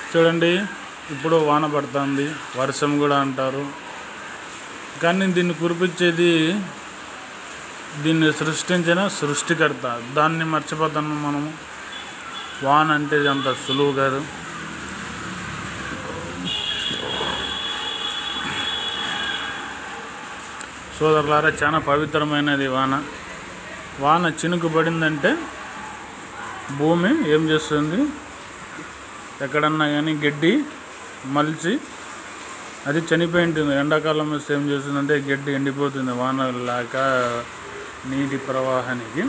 చూడండి ఇప్పుడు వాన పడుతుంది వర్షం కూడా అంటారు కానీ దీన్ని కురిపించేది దీన్ని సృష్టించిన సృష్టికర్త దాన్ని మర్చిపోతున్నాం మనము వాన అంటే అంత సులువు కాదు సోదరులారా చాలా పవిత్రమైనది వాన వాన చినుకు పడిందంటే భూమి ఏం చేస్తుంది ఎక్కడన్నా కానీ గడ్డి మలిచి అది చనిపోయి ఉంటుంది ఎండాకాలం వస్తే ఏం చేస్తుందంటే గడ్డి ఎండిపోతుంది వాన లేక నీటి ప్రవాహానికి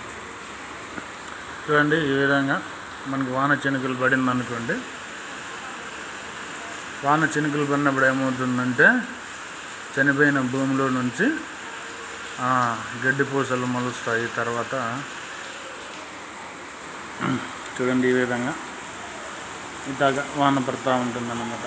చూడండి ఈ విధంగా మనకి వాన చినుకులు పడింది అనుకోండి వాన చినుకులు పడినప్పుడు ఏమవుతుందంటే చనిపోయిన భూమిలో నుంచి ఆ, గడ్డి పూసలు మొలుస్తాయి తర్వాత చూడండి ఈ విధంగా ఇలాగా వాన పడతా ఉంటుంది అన్నమాట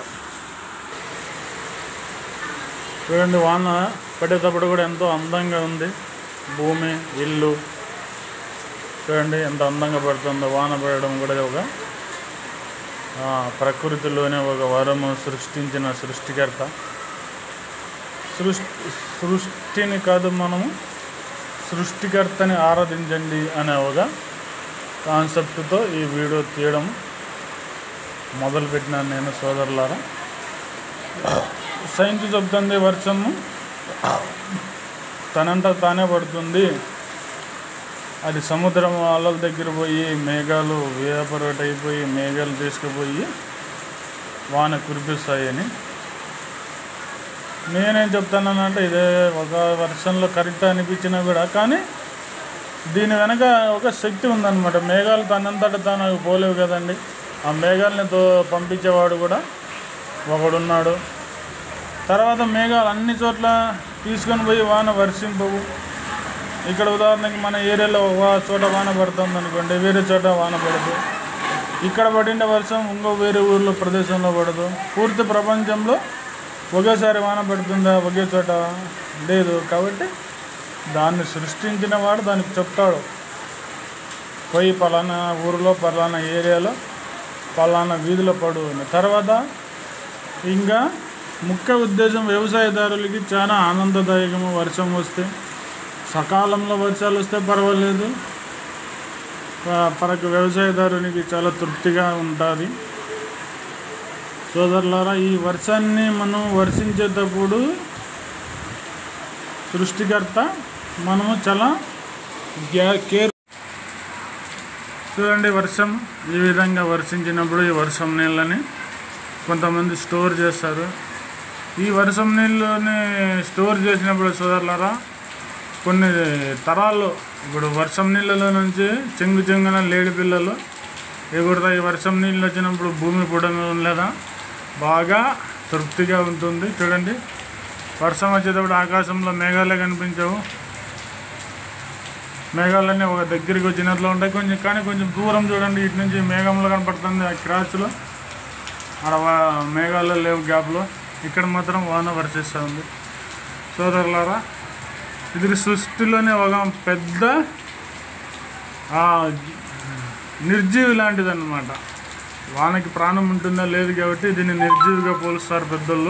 చూడండి వాన పడేటప్పుడు కూడా ఎంతో అందంగా ఉంది భూమి ఇల్లు చూడండి ఎంత అందంగా పడుతుందో వాన పడడం కూడా ఒక ఆ, ప్రకృతిలోనే ఒక వరము సృష్టించిన సృష్టికర్త సృష్టి సృష్టిని కాదు మనము సృష్టికర్తని ఆరాధించండి అనే ఒక కాన్సెప్ట్తో ఈ వీడియో తీయడం మొదలుపెట్టినాను నేను సోదరులారా సైన్స్ చెప్తుంది వర్షము తనంతా తానే పడుతుంది అది సముద్రం అలల దగ్గర పోయి మేఘాలు వేపరేట్ అయిపోయి మేఘాలు తీసుకుపోయి వాన కురిపిస్తాయని నేనేం చెప్తానంటే ఇదే ఒక వర్షంలో కరెక్ట్ అనిపించినా కూడా కానీ దీని వెనక ఒక శక్తి ఉందన్నమాట మేఘాలు తనంతట తాను అవి పోలేవు కదండి ఆ మేఘాలని తో పంపించేవాడు కూడా ఒకడున్నాడు తర్వాత మేఘాలు అన్ని చోట్ల తీసుకొని పోయి వాన వర్షింపవు ఇక్కడ ఉదాహరణకి మన ఏరియాలో ఒక చోట వాన పడుతుంది అనుకోండి వేరే చోట వాన పడదు ఇక్కడ పడిన వర్షం ఇంకో వేరే ఊర్లో ప్రదేశంలో పడదు పూర్తి ప్రపంచంలో ఒకేసారి వాన పడుతుందా ఒకే చోట లేదు కాబట్టి దాన్ని సృష్టించిన వాడు దానికి చెప్తాడు పోయి పలానా ఊరిలో పలానా ఏరియాలో పలానా వీధిలో పడు అని. తర్వాత ఇంకా ముఖ్య ఉద్దేశం వ్యవసాయదారులకి చాలా ఆనందదాయకము వర్షం వస్తే సకాలంలో వర్షాలు వస్తే పర్వాలేదు ప- పరకు వ్యవసాయదారునికి చాలా తృప్తిగా ఉంటుంది సోదరులారా ఈ వర్షాన్ని మనం వర్షించేటప్పుడు సృష్టికర్త మనము చాలా గ్యా- కేర్ చూడండి వర్షం ఈ విధంగా వర్షించినప్పుడు ఈ వర్షం నీళ్ళని కొంతమంది స్టోర్ చేస్తారు ఈ వర్షం నీళ్ళని స్టోర్ చేసినప్పుడు సోదరులారా కొన్ని తరాలు ఇప్పుడు వర్షం నీళ్ళలో నుంచి చెంగు చెంగున లేడి పిల్లలు ఎగురుతాయి వర్షం నీళ్ళు వచ్చినప్పుడు భూమి పుడడం లేదా బాగా తృప్తిగా ఉంటుంది చూడండి వర్షం వచ్చేటప్పుడు ఆకాశంలో మేఘాలే కనిపించవు మేఘాలన్నీ ఒక దగ్గరికి వచ్చినట్లు ఉంటాయి కొంచెం కానీ కొంచెం దూరం చూడండి ఇటు నుంచి మేఘంలో కనపడుతుంది ఆ క్రాచ్లో ఆడ వా- మేఘాలు లేవు గ్యాప్లో ఇక్కడ మాత్రం వాన వర్షిస్తూ ఉంది సోదరులారా ఇది సృష్టిలోనే ఒక పెద్ద ఆ, నిర్జీవి లాంటిది అనమాట వానకి ప్రాణం ఉంటుందా లేదు కాబట్టి దీన్ని నిర్జీవిగా పోలుస్తారు పెద్దోళ్ళు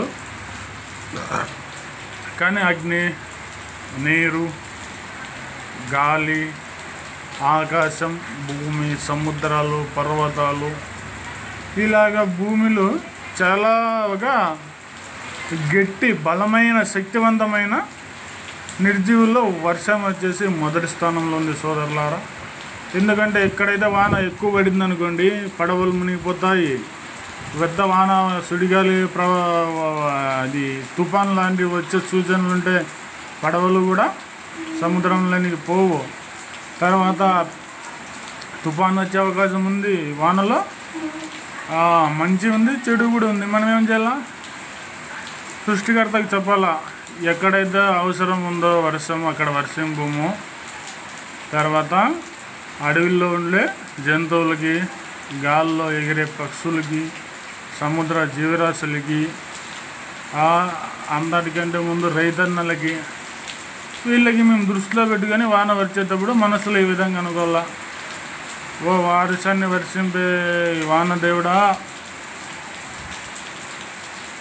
కానీ అగ్ని నీరు గాలి ఆకాశం భూమి సముద్రాలు పర్వతాలు ఇలాగా భూమిలో చాలా ఒక గట్టి బలమైన శక్తివంతమైన నిర్జీవుల్లో వర్షం వచ్చేసి మొదటి స్థానంలో ఉంది సోదరులారా ఎందుకంటే ఎక్కడైతే వాన ఎక్కువ పడింది అనుకోండి పడవలు మునిగిపోతాయి పెద్ద వాన సుడిగాలి ప్ర అది తుఫాన్ లాంటివి వచ్చే సూచనలు ఉంటే పడవలు కూడా సముద్రంలోనికి పోవు తర్వాత తుఫాన్ వచ్చే అవకాశం ఉంది వానలో ఆ, మంచి ఉంది చెడు కూడా ఉంది మనం ఏం చేయాలా సృష్టికర్తకి చెప్పాలా ఎక్కడైతే అవసరం ఉందో వర్షం అక్కడ వర్షం భూము తర్వాత అడవిలో ఉండే జంతువులకి గాల్లో ఎగిరే పక్షులకి సముద్ర జీవరాశులకి ఆ అందరికంటే ముందు రైతన్నలకి వీళ్ళకి మేము దృష్టిలో పెట్టుకొని వాన వచ్చేటప్పుడు మనసులో ఈ విధంగా అనుకోవాలా ఓ వర్షాన్ని వర్షింపే వాన దేవుడా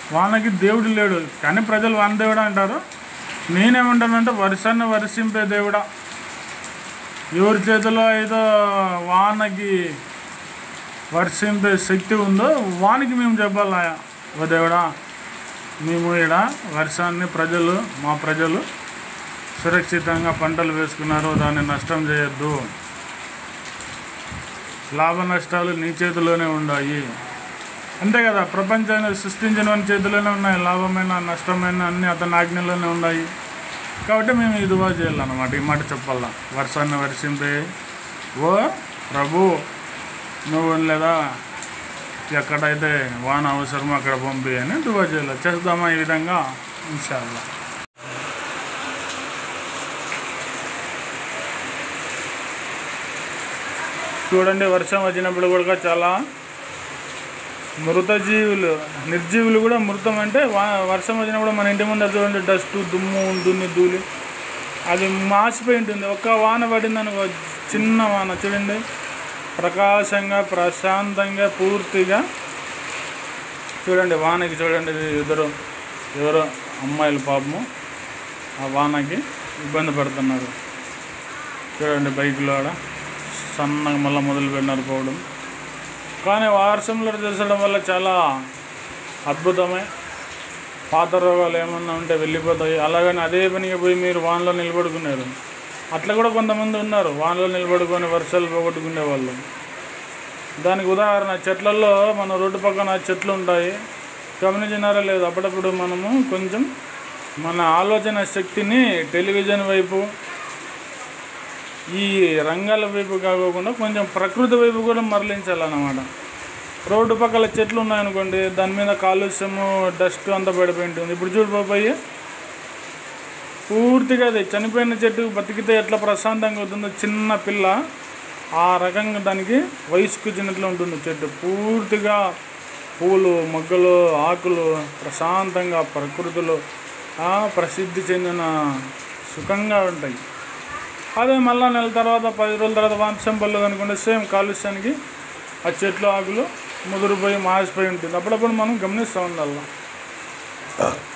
వానకి దేవుడు లేడు కానీ ప్రజలు వాన దేవుడు అంటారు నేనేమంటానంటే వర్షాన్ని వర్షింపే దేవుడా ఎవరి చేతిలో ఏదో వానకి వర్షింపే శక్తి ఉందో వానికి మేము చెప్పాలా ఓ దేవుడా మేము ఇక్కడ వర్షాన్ని ప్రజలు మా ప్రజలు సురక్షితంగా పంటలు వేసుకున్నారు దాన్ని నష్టం చేయొద్దు లాభ నష్టాలు నీ చేతిలోనే ఉన్నాయి అంతే కదా ప్రపంచాన్ని సృష్టించిన వాని చేతిలోనే ఉన్నాయి లాభమైన నష్టమైన అన్ని అతని ఆజ్ఞలోనే ఉన్నాయి కాబట్టి మేము ఇదివా చేయాలన్నమాట ఈ మాట చెప్పాలా వర్షాన్ని వర్షింపే ఓ ప్రభు నువ్వు లేదా ఎక్కడైతే వాన అవసరమో అక్కడ పంపి అని దువా చేయాలి చేద్దామా ఈ విధంగా ఇన్షాల్లా చూడండి వర్షం వచ్చినప్పుడు కూడా చాలా మృత జీవులు నిర్జీవులు కూడా మృతం అంటే వా- వర్షం వచ్చినప్పుడు మన ఇంటి ముందర చూడండి డస్ట్ దుమ్ము దున్ని ధూళి అది మాసిపోయి ఉంటుంది ఒక్క వాన పడింది అనుకో చిన్న వాన చూడండి ప్రకాశంగా ప్రశాంతంగా పూర్తిగా చూడండి వానకి చూడండి ఇద్దరు ఎవరో అమ్మాయిలు పాపము ఆ వానకి ఇబ్బంది పడుతున్నారు చూడండి బైక్లో ఆడ సన్నగా మళ్ళీ మొదలు పెట్టినారు పోవడం కానీ వర్షంలో చేసడం వల్ల చాలా అద్భుతమే పాత రోగాలు ఏమన్నా ఉంటే వెళ్ళిపోతాయి అలాగని అదే పనిగా పోయి మీరు వానలో నిలబడుకున్నారు అట్లా కూడా కొంతమంది ఉన్నారు వానలో నిలబడుకొని వర్షాలు పోగొట్టుకునే వాళ్ళు దానికి ఉదాహరణ చెట్లలో మన రోడ్డు పక్కన చెట్లు ఉంటాయి గమనించినారా లేదు అప్పుడప్పుడు మనము కొంచెం మన ఆలోచన శక్తిని టెలివిజన్ వైపు ఈ రంగాల వైపు కాకోకుండా కొంచెం ప్రకృతి వైపు కూడా మరలించాలన్నమాట రోడ్డు పక్కల చెట్లు ఉన్నాయనుకోండి దాని మీద కాలుష్యము డస్ట్ అంతా పడిపోయి ఉంటుంది ఇప్పుడు చూడిపోయి పూర్తిగా అది చనిపోయిన చెట్టు బతికితే ఎట్లా ప్రశాంతంగా అవుతుందో చిన్న పిల్ల ఆ రకంగా దానికి వయసుకు చిన్నట్లు ఉంటుంది చెట్టు పూర్తిగా పూలు మొగ్గలు ఆకులు ప్రశాంతంగా ప్రకృతిలో ఆ, ప్రసిద్ధి చెందిన సుఖంగా ఉంటాయి అదే మళ్ళా నెల తర్వాత పది రోజుల తర్వాత వర్షం పడలేదు అనుకుంటే సేమ్ కాలుష్యానికి ఆ చెట్లు ఆకులు ముదిరిపోయి మాసిపోయి ఉంటుంది అప్పుడప్పుడు మనం గమనిస్తూ ఉండాలి